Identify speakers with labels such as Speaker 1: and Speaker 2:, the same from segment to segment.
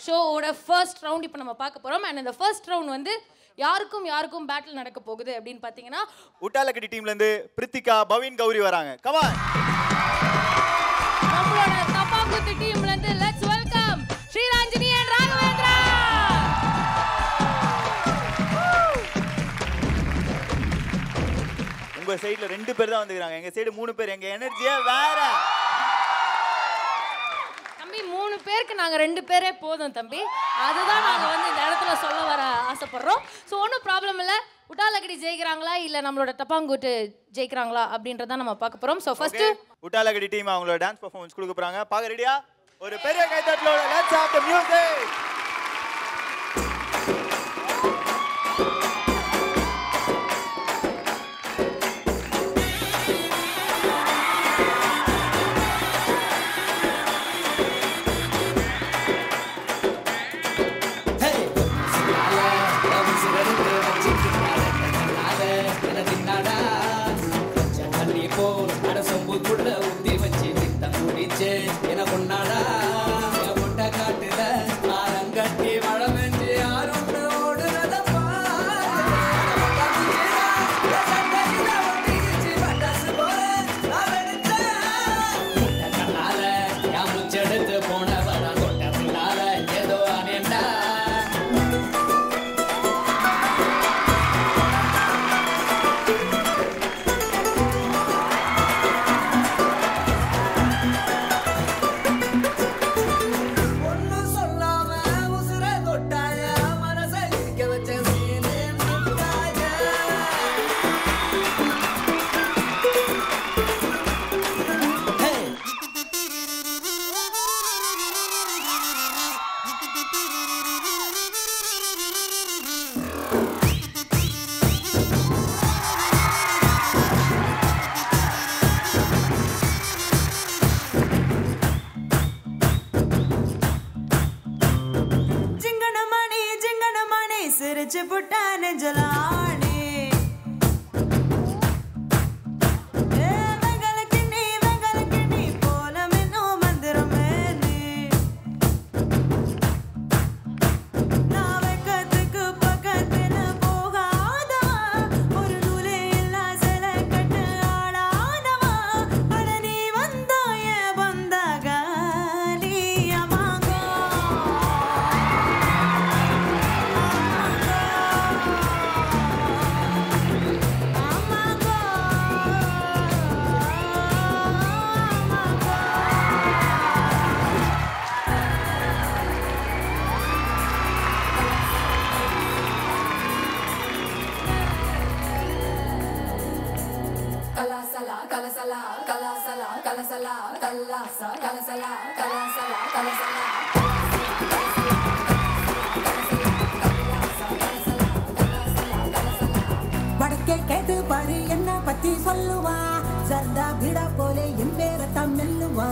Speaker 1: ஷோவோட first round இப்போ நம்ம பார்க்க போகிறோம் அண்ட் இந்த ஃபர்ஸ்ட் ரவுண்ட் வந்து யாருக்கும் யாருக்கும் பேட்டில் நடக்க போகுது அப்படின்னு பார்த்தீங்கன்னா
Speaker 2: உட்டாலக்கடி டீம்ல இருந்து பிரித்திகா பவின் கௌரி வராங்க கமான்
Speaker 1: நம்மளோட தப்பாங்குத்து டீம்ல இருந்து let's welcome Sriranjini and Raghavendra
Speaker 2: உங்க சைடுல ரெண்டு பேர் தான் வந்துக்கிறாங்க எங்க சைடு மூணு பேர் எங்க எனர்ஜியே வேற
Speaker 1: தம்பி மூணு பேருக்கு நாங்கள் ரெண்டு பேரே போதும் தம்பி அதுதான் நாங்கள் வந்து இந்த இடத்துல சொல்ல வர ஆசைப்படுறோம் ஸோ ஒன்றும் ப்ராப்ளம் இல்லை உட்டாலக்கடி ஜெயிக்கிறாங்களா இல்லை நம்மளோட டப்பாங்குட்டு ஜெயிக்கிறாங்களா அப்படின்றத நம்ம பார்க்க போகிறோம் ஸோ ஃபர்ஸ்ட்டு
Speaker 2: உட்டாலக்கடி டீம் அவங்களோட டான்ஸ் பெர்ஃபார்மன்ஸ் கொடுக்க போறாங்க பாக்க ரெடியா ஒரு பெரிய கைத்தட்டலோட லெட்ஸ் ஹேவ் தி மியூசிக்
Speaker 3: போனவர தொட்ட பிள்ளால ஏதோ அனேண்டா ஒண்ணு சொல்லாம உசுர தொட்டாய மனச இருக்க வச்ச சீனே முட்டாய
Speaker 4: ஜிங்கனமணி ஜிங்கனமணி சிரிச்சு புட்டா நெஞ்சலாணி ஏ, வெங்கலக்கு நீ, வெங்கலக்கு நீ, போலமென்னும் மந்திரமே நீ. நான் வெக்கத்துக்கு பக்கத்துல போகாதவா, ஒரு நூலே இல்லா சிலை கட்டு ஆளாதவா. அட நீ வந்தா என் பந்தகாலி அமாங்கோ.
Speaker 5: Kalasala, kalasala, kalasala, kalasala, kalasa, kalasala, kalasala, kalasala.
Speaker 6: வடக்கே கேட்டு பாரு என்ன பத்தி சொல்லுவா சர்தா பிடா போலே என் பேரத்தான் மெல்லுவா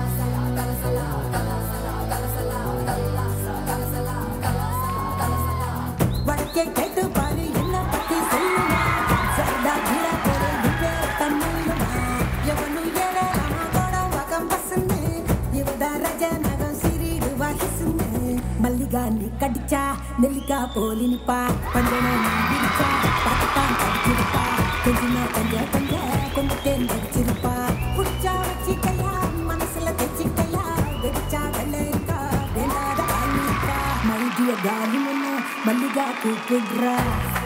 Speaker 6: வடக்கே கேட்டு பாரு என்ன பத்தி சொல்லுவா சர்தா பிடா போலே என் பேரத்தான் மெல்லுவா எவனும் ஏறாம கூட வகம் பசந்து இவதா ரஜ நகம் சிறிடுவா கிசுந்து மல்லிகாண்டி கடிச்சா நெல்லிக்கா போலி நிப்பா பஞ்சன விரிச்சா பார்த்துட்டான் கடிச்சிருப்பா கொஞ்சமா கொஞ்ச கொஞ்ச கொஞ்ச தேன் கடிச்சிருப்பா புடிச்சா வச்சிக்கையா மனசுல தைச்சிக்கையா வெடிச்சா வெள்ளரிக்கா வேண்டாத காலிக்கா மைடிய காலி முன்னு மல்லிகா கூப்பிடுறா